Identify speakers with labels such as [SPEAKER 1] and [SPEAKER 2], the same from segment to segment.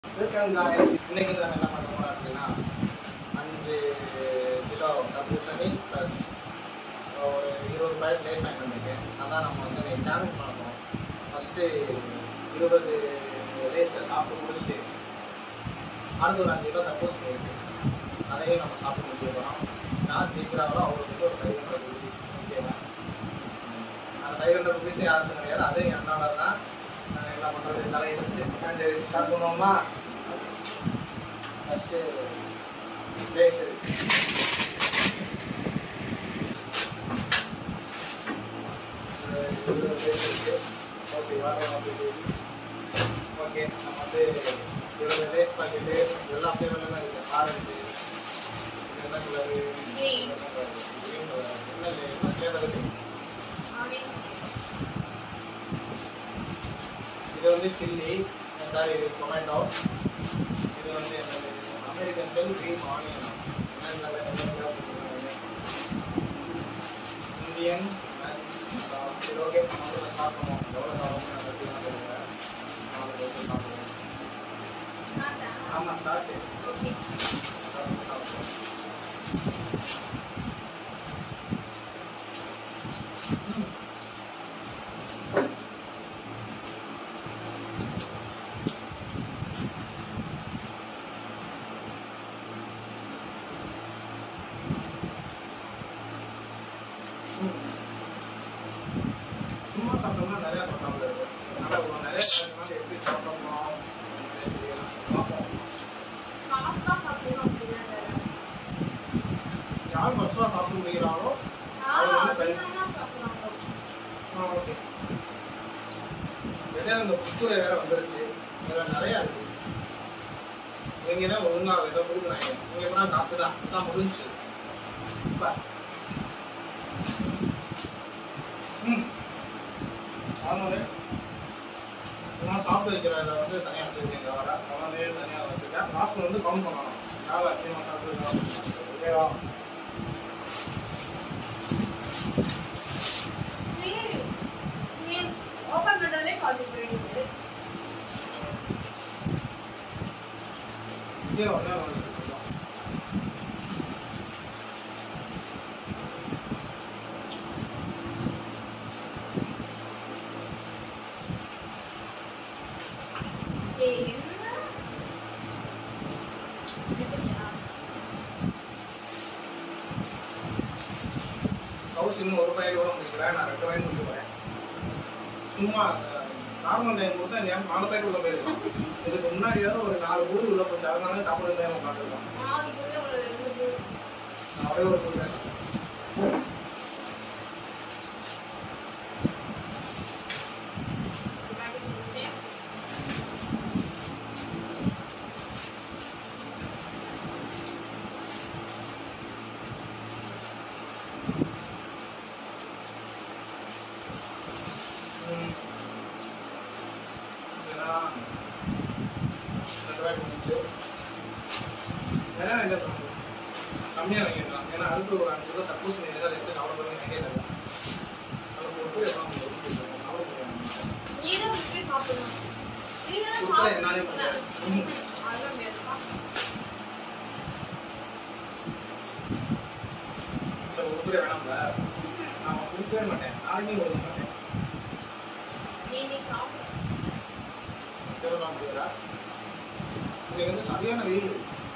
[SPEAKER 1] Welcome guys இன்னைக்கு நம்ம என்ன பண்ண போறோம் அப்படின்னா அஞ்சு கிலோ தர்பூசணி ப்ளஸ் ஒரு இருபது பாக்கெட் லேஸ் வாங்கிட்டு வந்திருக்கேன் அதான் நம்ம வந்து இன்னைக்கு சேலஞ்ச் பண்ண போகிறோம் ஃபஸ்ட்டு இருபது லேஸை சாப்பிட்டு முடிச்சுட்டு அடுத்து ஒரு அஞ்சு கிலோ தர்பூசணி இருக்கு அதையும் நம்ம சாப்பிட்டு முடிக்க போகிறோம் நான் ஜெயிக்கிறாங்களோ அவருக்கு ஒரு ஃபைவ் ஹண்ட்ரட் ருபீஸ் ஓகேவா அந்த ஃபைவ் ஹண்ட்ரட் ருபீஸ் யாருக்கு கிடையாது அதுவும் என்னோட தான் நான் என்ன பண்ணுறது தலையெடுத்து ஸ்டார்ட் பண்ணுவோமா ஃபஸ்ட்டு லேஸ் இருக்கு ஓகே நம்ம வந்து இருபது லேஸ் பாக்கெட்டு எல்லா ஃப்ளேவர்லாம் இருக்குது ஆரஞ்சு என்ன கலரு
[SPEAKER 2] Green.
[SPEAKER 1] க்ரீன் கலர் என்ன என்ன ஃப்ளேவர் இருக்குது இது வந்து சில்லி சாரி இது டொமேட்டோ இது வந்து என்னது American style green onion Indian சரி ஓகே நம்ம ஸ்டார்ட் பண்ணுவோம் எவ்வளோ சாப்பிடுவோம் நான் பற்றிலாம் தெரியல நாலு பேருக்கு சாப்பிடுவோம் ஆமாம் ஸ்டார்ட் சாப்பிடுவோம் சும்மா சாப்பிட்டோம்னா நிறையா சாப்பிடாம இருக்கும் அதனால் ஒரு நிறைய சாப்பிட்டோம்னா எப்படி சாப்பிடணும் அப்படின்னு தெரியல பார்ப்போம் யார் ஃபஸ்ட்டாக சாப்பிட முடிகிறாங்களோ ஆ ஓகே இடையில இந்த குத்துரை வேற வந்துருச்சு இதில் நிறையா இருக்கு நீங்க தான் ஒழுங்கா ஏதோ கொடுக்குறாங்க நீங்க கூட காப்பு தான் தான் முடிஞ்சு இப்ப ம் ஆமாங்க நான் சாப்பிட்டு வைக்கிற இதை வந்து தனியாக வச்சுருக்கேன் கவரை கவர்னே தனியாக வச்சுருக்கேன் லாஸ்ட்டில் வந்து கவுண்ட் பண்ணணும் யார் அதிகமாக சாப்பிட்டு ஓகேவா
[SPEAKER 2] ஓபன் பண்ணதே பார்த்துட்டு இருக்குது
[SPEAKER 1] இதே ஒன்றே ஒன்று வச்சுருக்கோம் ஹவுஸ் இன்னும் ஒரு பையன் கூட முடிக்கல நான் ரெண்டு பையன் முடிக்க போறேன் சும்மா நார்மல் டைம் கொடுத்தா நேரம் நாலு பையன் உள்ள போயிருக்கலாம் இதுக்கு முன்னாடியாவது ஒரு நாலு ஊர் உள்ள போச்சு அதனால சாப்பிட நேரம் உட்காந்துருக்கோம் நான் ஒரே ஒரு கொடுக்குறேன் ம். ஏன்னா ரெண்டு பேர் முடிச்சு வேணா இல்லை கம்மியாக வாங்கிடலாம் ஏன்னா அடுத்து ஒரு அஞ்சு ரூபா தப்பூசி நீங்கள் அதை எப்படி சாப்பிட போகிறீங்க எனக்கே தெரியல அதை போட்டு எல்லாம் சாப்பிட முடியாது கொடுத்தா என்னாலே முடியாது ம். சரி கொடுத்துட வேணாம்ல நான் கொடுக்கவே மாட்டேன் யாருமே கொடுக்க மாட்டேன் திரும்ப முடியாதா இது வந்து சரியான வெயில்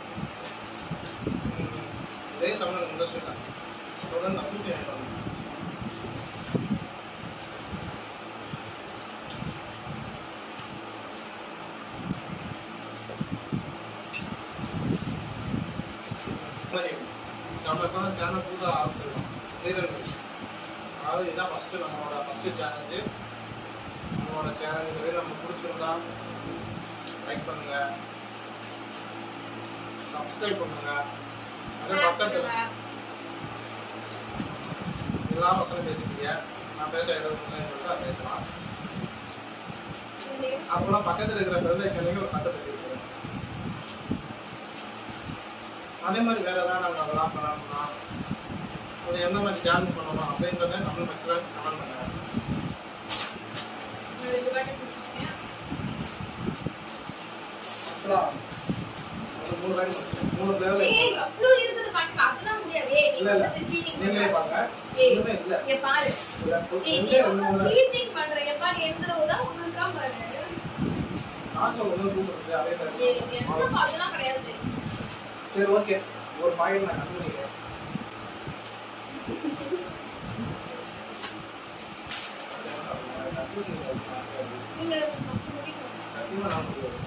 [SPEAKER 1] ம். இதே சமயம் இண்டஸ்ட்ரி தான் தொடர்ந்து அப்படி வேணும் சரி நம்மளுக்கான சேனல் புதுசாக ஆரம்பிச்சிருக்கோம் தீரன் நியூஸ் அதாவது இதுதான் ஃபஸ்ட்டு நம்மளோட ஃபஸ்ட்டு சேலஞ்சு நம்மளோட சேனல் நம்ம பிடிச்சிருந்தா லைக் பண்ணுங்க சப்ஸ்கிரைப் பண்ணுங்க அதே பக்கத்தில் எல்லாரும் வசனம் பேசிட்டீங்க நான் பேச எதாவது பேசலாம் அப்போலாம் பக்கத்தில் இருக்கிற பிறந்த கிளைங்க ஒரு பக்கத்தில் இருக்கிறேன் அதே மாதிரி வேற ஏதாவது நாங்கள் அதெல்லாம் பண்ணணும்னா அது எந்த மாதிரி சேலஞ்ச் பண்ணணும் அப்படின்றத கமெண்ட் பாக்ஸில் கமெண்ட் பண்ணுங்க ஆக்சுவலாக ஒரு மூணு பேர் மூணு பேர்
[SPEAKER 2] ஏய், அவ்வளோ இருக்குது பாட்டு அதெல்லாம் முடியாது ஏய், நீ
[SPEAKER 1] இல்ல இல்ல
[SPEAKER 2] வந்து cheating
[SPEAKER 1] நீங்களே
[SPEAKER 2] பண்ற.
[SPEAKER 1] பாருங்க
[SPEAKER 2] ஏய்,
[SPEAKER 1] ஒண்ணுமே இல்ல
[SPEAKER 2] இங்க பாரு
[SPEAKER 1] இல்ல,
[SPEAKER 2] ஏய், நீ
[SPEAKER 1] ரெண்டே ரெண்டு மூணு
[SPEAKER 2] வந்து
[SPEAKER 1] தான்.
[SPEAKER 2] cheating பண்ற. இங்க பாரு, எழுதுறவுதான் உனக்கு தான் பாரு.
[SPEAKER 1] நாட்டுல ஒண்ணு ரூம் இருக்கு அதே
[SPEAKER 2] ஏய்,
[SPEAKER 1] மாதிரி
[SPEAKER 2] என்னப்பா, அதெல்லாம் கிடையாது.
[SPEAKER 1] சரி ஓகே ஒரு பாக்கெட் நான் கண்டுபிடிக்கிறேன்
[SPEAKER 2] இல்ல, first முடிக்கணும்.
[SPEAKER 1] சத்தியமா நான் முடியாது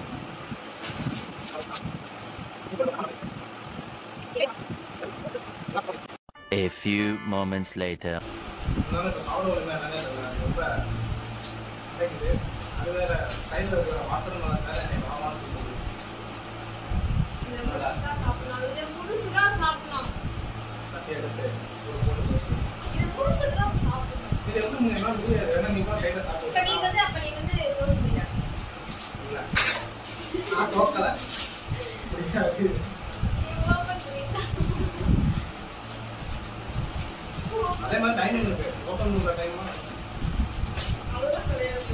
[SPEAKER 3] A few moments later.
[SPEAKER 1] இருந்தாலும் இப்போ சாப்பிட ஒழுங்கா என்னன்னே தெரியல எனக்கு ரொம்ப கிடைக்குது அது வேற சைடில் இருக்கிற வாட்டர் மேலே வேற என்னை வாமான்னு சொல்லுது
[SPEAKER 2] இதை முழுசுதான் சாப்பிடலாம். இதை முழுசுதான் சாப்பிடலாம்.
[SPEAKER 1] தட்டி எடுத்து ஒரு போட்டு போட்டு
[SPEAKER 2] இதை முழுசுதான் சாப்பிடலாம்.
[SPEAKER 1] இது எப்படி நீங்க என்ன முடியாது ஏன்னா நீங்க சைடில்
[SPEAKER 2] இப்ப
[SPEAKER 1] சாப்பிட்டு
[SPEAKER 2] நீ வந்து அப்ப நீ வந்து தோசை போயிட்ட.
[SPEAKER 1] இல்லை நான் தோக்கலை முடியாது
[SPEAKER 2] நீ open பண்ணிட்ட.
[SPEAKER 1] அதே மாதிரி டைமிங் இருக்கு ஓப்பன் பண்ணுற டைமா
[SPEAKER 2] அவ்வளவுதான் கிடையாது.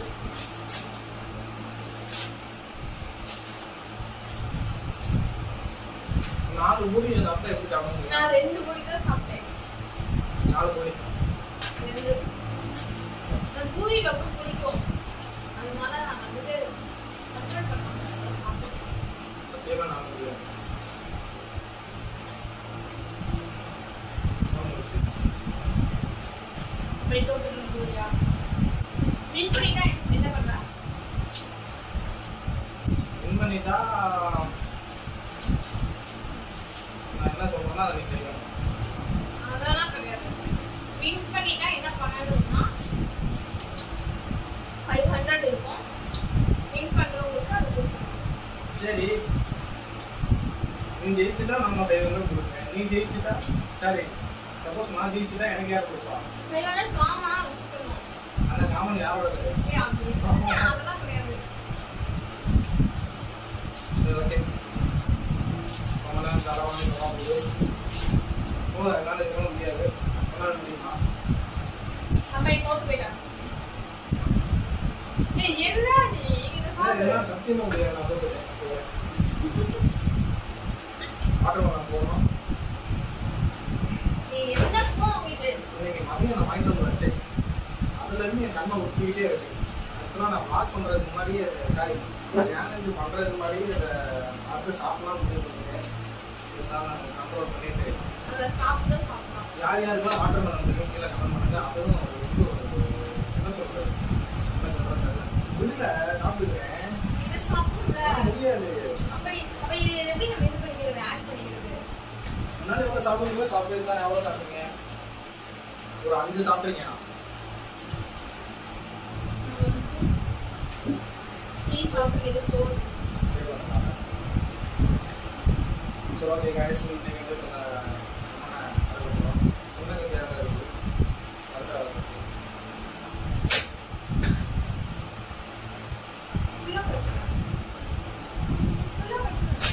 [SPEAKER 1] நாலு பூரி சாப்பிட்டா எப்படி சாப்பிட முடியும்
[SPEAKER 2] நான் ரெண்டு பொடி தான் சாப்பிட்டேன்
[SPEAKER 1] நாலு பூரி
[SPEAKER 2] ரெண்டு. எனக்கு பூரி ரொம்ப பிடிக்கும் அதனால நான் வந்துட்டு control பண்ண மாட்டேன். சாப்பிடுவேன்.
[SPEAKER 1] சத்தியமா நான் முடியாது நான் முடிச்சு.
[SPEAKER 2] அப்படி தோத்துட்டு பூரியா வின் பண்ணிட்டா என்ன பண்ணுவ
[SPEAKER 1] வின் பண்ணிட்டா நான் என்ன சொல்றேன்னா அதை நீ செய்யணும்
[SPEAKER 2] அதெல்லாம் கிடையாது வின் பண்ணிட்டா என்ன பண்ணணும்னா ஃபைவ் ஹண்ட்ரட் இருக்கும் வின் பண்றவங்களுக்கு அது கொடுக்கணும்
[SPEAKER 1] சரி நீ ஜெயிச்சுட்டா நம்ம டைவர்ல கொடுப்பேன் நீ ஜெயிச்சுட்டா சரி சப்போஸ் நான் ஜெயிச்சுட்டா எனக்கு யார் கொடுப்பா
[SPEAKER 2] ஃபைவ் ஹண்ட்ரட் காமனா வச்சுக்கணும்
[SPEAKER 1] அந்த காமன் யாரோட
[SPEAKER 2] ஏய், அப்படி இல்லை. அதெல்லாம் கிடையாது
[SPEAKER 1] சரி ஓகே ரொம்ப நேரம் தரவானு போகுது போதும் என்னால் இருக்க முடியாது என்னால் முடியுமா
[SPEAKER 2] நம்ம இங்க தோத்து போயிட்டாங்க ஏய், என்ன நீ இதை சாப்பிடு.
[SPEAKER 1] என்னால் சத்தியமா முடியாது நான் தோத்துட்டேன் வாட்டர் மேலன் போகணும்
[SPEAKER 2] நீ என்னக்கும் இது
[SPEAKER 1] இன்னைக்கு மதியம் நான் வாங்கிட்டு வந்து வச்சேன் அதுல இருந்து என் கண்ணை ஒட்டிக்கிட்டே இருக்கு ஆக்சுவலாக நான் பிளாக் பண்றதுக்கு முன்னாடியே சாரி சேலஞ்சு பண்றதுக்கு முன்னாடியே அதை பார்த்து சாப்பிடலாம் முடிவு பண்ணிட்டேன் இருந்தாலும் நான் கண்ட்ரோல் பண்ணிட்டு
[SPEAKER 2] அதை சாப்பிட்டு சாப்பிடலாம்
[SPEAKER 1] யார் யாருக்கெல்லாம் வாட்டர் மேலன் தெரியும் கீழே கமெண்ட் பண்ணுங்க அதுவும் ஒரு வந்து ஒரு என்ன சொல்றது என்ன சொல்றது விடுல சாப்பிடுவேன்
[SPEAKER 2] இதை சாப்பிடுங்க
[SPEAKER 1] ஆனா முடியாது
[SPEAKER 2] அப்படி அப்ப இது எப்படி நம்ம இது பண்ணிக்கிறது ஆட் பண்ணிக்கிறது
[SPEAKER 1] முன்னாடி எவ்வளோ சாப்பிடுவீங்க சாப்பிட்டு எவ்வளோ சாப்பிட்டீங்க ஒரு அஞ்சு சாப்பிட்றீங்க
[SPEAKER 2] டீ சாப்பிடுறது போதும்
[SPEAKER 1] சரி ஓகே guys இன்னைக்கு வந்து கொஞ்சம் சின்ன கதையாக இருக்கு அதுக்காக
[SPEAKER 2] ஃபுல்லா வைக்கணும். ஃபுல்லா வைக்கணும்.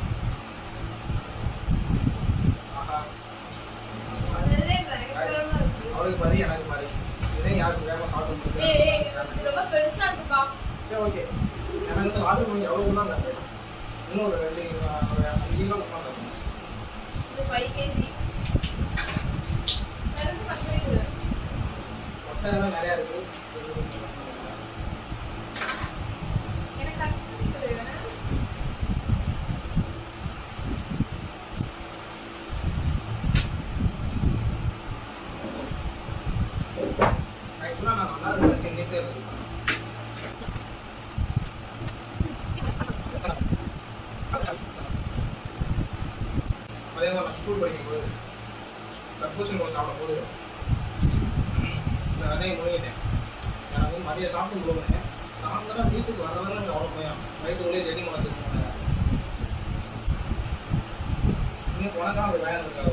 [SPEAKER 1] ஆஹா
[SPEAKER 2] அதெல்லாம் பயங்கரமா இருக்கு.
[SPEAKER 1] அவருக்கு பாரு எனக்கு பாரு இதே யாருக்கு வேகமாக சாப்பிட்டு
[SPEAKER 2] ஏய், ஏய், இது ரொம்ப பெருசா இருக்குப்பா
[SPEAKER 1] சரி ஓகே எனக்கு வந்து ஆர்டர் பண்ணி எவ்வளோ தான் தரேன் இன்னும் ஒரு ரெண்டு ஒரு அஞ்சு கிலோ தான் தரேன்
[SPEAKER 2] இது ஃபைவ் கேஜி பிறகு கட் பண்ணிடு
[SPEAKER 1] மொட்டை எல்லாம் நிறையா இருக்கு
[SPEAKER 2] எனக்கு கட் பண்ணிடு
[SPEAKER 1] ஆக்சுவலாக நான் நல்லா இருக்கு செஞ்சுட்டே இருக்கேன் அதே மாதிரி நான் ஸ்கூல் படிக்கும்போது தர்பூசணி கொஞ்சம் சாப்பிடும்போது நான் அதையும் முழுங்கிட்டேன் எனக்கு வந்து மதியம் சாப்பிட்டு முழுங்கினேன் சாயந்தரம் வீட்டுக்கு வர வர எனக்கு அவ்வளோ பயம் வயிற்றுக்குள்ளேயே செடி முளைச்சிட்டு போனேன் இன்னும் உனக்காக ஒரு பயம் இருக்கா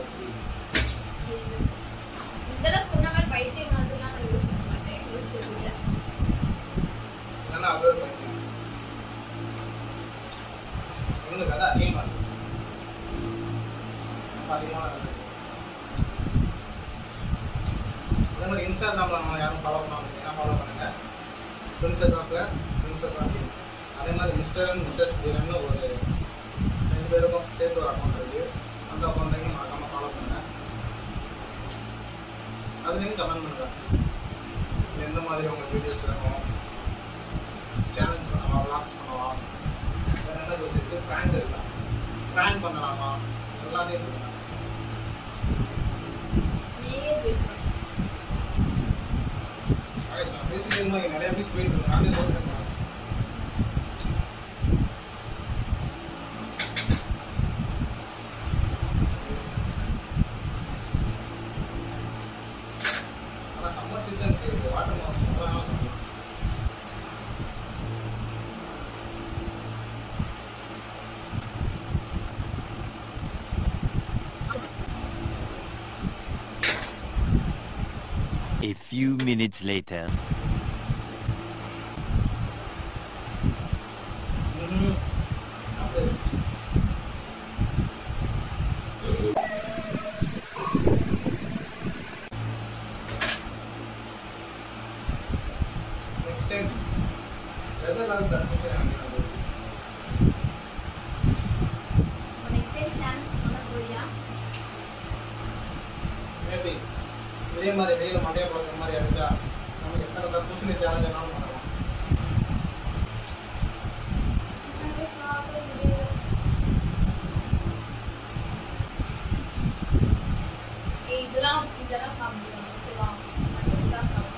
[SPEAKER 2] இதெல்லாம் சொன்ன மாதிரி பைத்தியம் மாதிரிலாம் நான் யூஸ் பண்ண மாட்டேன் யோசிச்சது இல்லை
[SPEAKER 1] இல்லைன்னா அது ஒரு பயம் இன்னும் கதை அதிகமாக இருக்கு ரொம்ப அதிகமான கதை இருக்கு. அதே மாதிரி இன்ஸ்டாகிராமில் நம்ம யாரும் ஃபாலோ பண்ணாமல் ஃபாலோ பண்ணுங்க பிரின்சஸ் ஆஃப்ல பிரின்சஸ் ஆஃப் அதே மாதிரி மிஸ்டர் அண்ட் மிஸ்ஸஸ் தீரன்னு ஒரு ரெண்டு பேருக்கும் சேர்த்து ஒரு அக்கௌண்ட் இருக்கு அந்த அக்கௌண்ட்டையும் மறக்காம ஃபாலோ பண்ணுங்க அதுலேயும் கமெண்ட் பண்ணுங்க எந்த மாதிரி உங்களுக்கு வீடியோஸ் வேணும் சேலஞ்ச் பண்ணவா vlogs பண்ணவா வேற என்ன ஜோஸ் இருக்கு ப்ராங்க் இருக்கா ப்ராங்க் பண்ணலாமா எல்லாத்தையும் இருக்குங்க
[SPEAKER 2] நீயே வெயிட் பண்ணு
[SPEAKER 1] ஆக, நான் பேசிட்டே இருந்தா இங்க நிறைய பீஸ் போயிட்டு இருக்கு நானே சொல்றேன் ஆனா சம்மர் சீசனுக்கு வாட்டர் மார்க் சொல்லலாம்
[SPEAKER 3] A few minutes later.
[SPEAKER 1] ம்ஹும். சாப்பிடு. Next time, weather லாம் தர்பூசணி வாங்கிட்டு வந்து.
[SPEAKER 2] நெக்ஸ்ட் டைம் சேலஞ்ச் பண்ண போறியா
[SPEAKER 1] Maybe. இதே மாதிரி வெயில மண்டைய குழக்கிற மாதிரி அடிச்சா நம்ம எத்தனை தர்பூசணி சேலஞ்ச் வேணாலும் பண்ணலாம்
[SPEAKER 2] என்னால சாப்பிட முடியல ஏய் இதெல்லாம் இதெல்லாம் சாப்பிடுவோம் ஓகேவா நட்ஸ்லாம் சாப்பிடுவோம்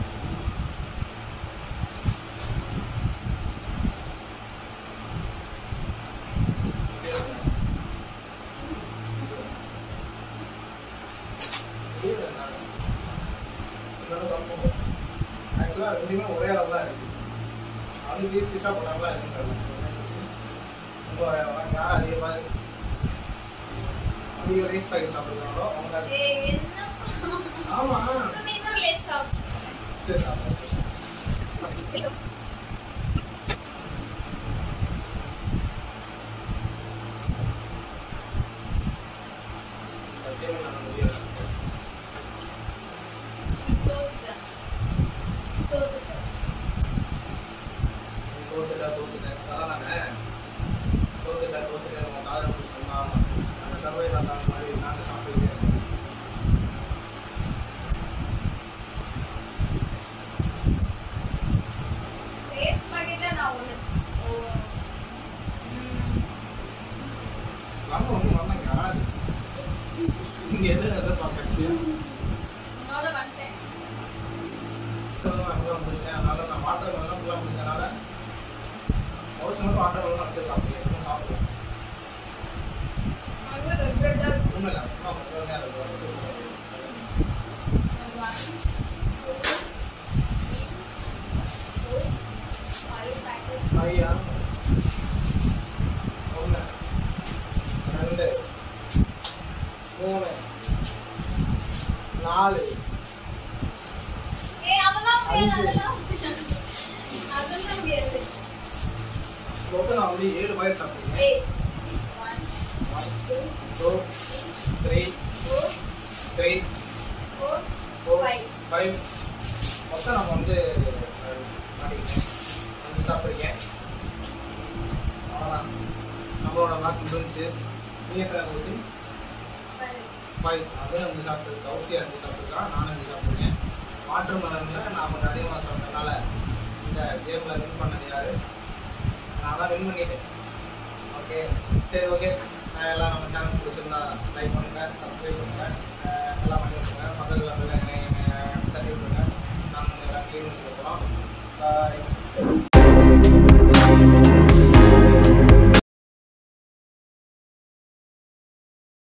[SPEAKER 1] ஆக்சுவலாக ரெண்டுமே ஒரே அளவு தான் இருக்கு அது பீஸ் பீஸாக போட்டாங்களா இருக்குன்னு தெரியல ரொம்ப யார் அதிகமாக அதிக ரைஸ் பாக்கெட் சாப்பிடுறாங்களோ அவங்க
[SPEAKER 2] ஏய் என்ன
[SPEAKER 1] ஆமா
[SPEAKER 2] நீ இன்னும் லேட் சாப்பிடு
[SPEAKER 1] சரி சாப்பிடுறேன் சத்தியமா நான் முடியல
[SPEAKER 2] தோத்துட்டேன் தோத்துட்டேன்
[SPEAKER 1] தோத்துட்டா தோத்துட்டேன் அதான் நாங்கள் தோத்துட்டா தோத்துட்டேன் நம்ம காதல் பிடிச்சோம்னா நாங்கள் சர்வை நான் சாப்பிட்ட மாதிரி நாங்கள் சாப்பிட்டுக்கிட்டே இருக்கோம்
[SPEAKER 2] ரேஸ் பாக்கெட்ல நான் ஒண்ணு ஓ ம்,
[SPEAKER 1] நம்ம ஒன்றும் வரலாம் யாராவது இங்கே எது எதை பார்க்கறது
[SPEAKER 2] உன்னோட வந்துட்டேன்
[SPEAKER 1] ஃபுல்லாக முடிச்சிட்டேன் அதனால நான் வாட்டர் மெல்லாம் ஃபுல்லாக முடிச்சதுனால ஒரு சில மட்டும் வாட்டர் மெல்லாம் வச்சிருக்கலாம் அப்படி எதுவும் சாப்பிடுவோம்
[SPEAKER 2] அங்க ரெட் ரெட்டா இருக்கு
[SPEAKER 1] ஒன்றும் இல்லை சும்மா கொஞ்சம் நேரம் இருக்கும்
[SPEAKER 2] One, two, three, four, five packets.
[SPEAKER 1] ஐயா ஒன்று ரெண்டு மூணு நாலு
[SPEAKER 2] ஏய், அதெல்லாம் முடியாது,
[SPEAKER 1] அஞ்சு.
[SPEAKER 2] அதெல்லாம் முடியாது. அதெல்லாம் முடியாது.
[SPEAKER 1] மொத்தம் நான் வந்து ஏழு பாக்கெட் சாப்பிட்டேன்
[SPEAKER 2] ஏய், one, two,
[SPEAKER 1] two
[SPEAKER 2] three,
[SPEAKER 1] three
[SPEAKER 2] four,
[SPEAKER 1] three
[SPEAKER 2] four,
[SPEAKER 1] four
[SPEAKER 2] five.
[SPEAKER 1] Five மொத்தம் நம்ம வந்து அஹ், மாட்டிக்கிட்டேன் அஞ்சு சாப்பிட்ருக்கேன் அவ்வளோதான் நம்மளோட மாஸ் முடிஞ்சு நீ எத்தனை ஊசி
[SPEAKER 2] five.
[SPEAKER 1] ஃபைவ் அது அஞ்சு சாப்பிட்டு கௌசி அஞ்சு சாப்பிட்ருக்கான் நான் அஞ்சு சாப்பிட்ருக்கேன் வாட்டர் மெலனில் நான் கொஞ்சம் அதிகமாக சாப்பிட்டதுனால இந்த கேமில் வின் பண்ணது யாரு நான் தான் வின் பண்ணிட்டேன் ஓகே சரி ஓகே எல்லாம் நம்ம சேனல் பிடிச்சிருந்தா லைக் பண்ணுங்க சப்ஸ்கிரைப் பண்ணுங்க அஹ் எல்லாம் பண்ணி விட்டுருங்க பக்கத்தில்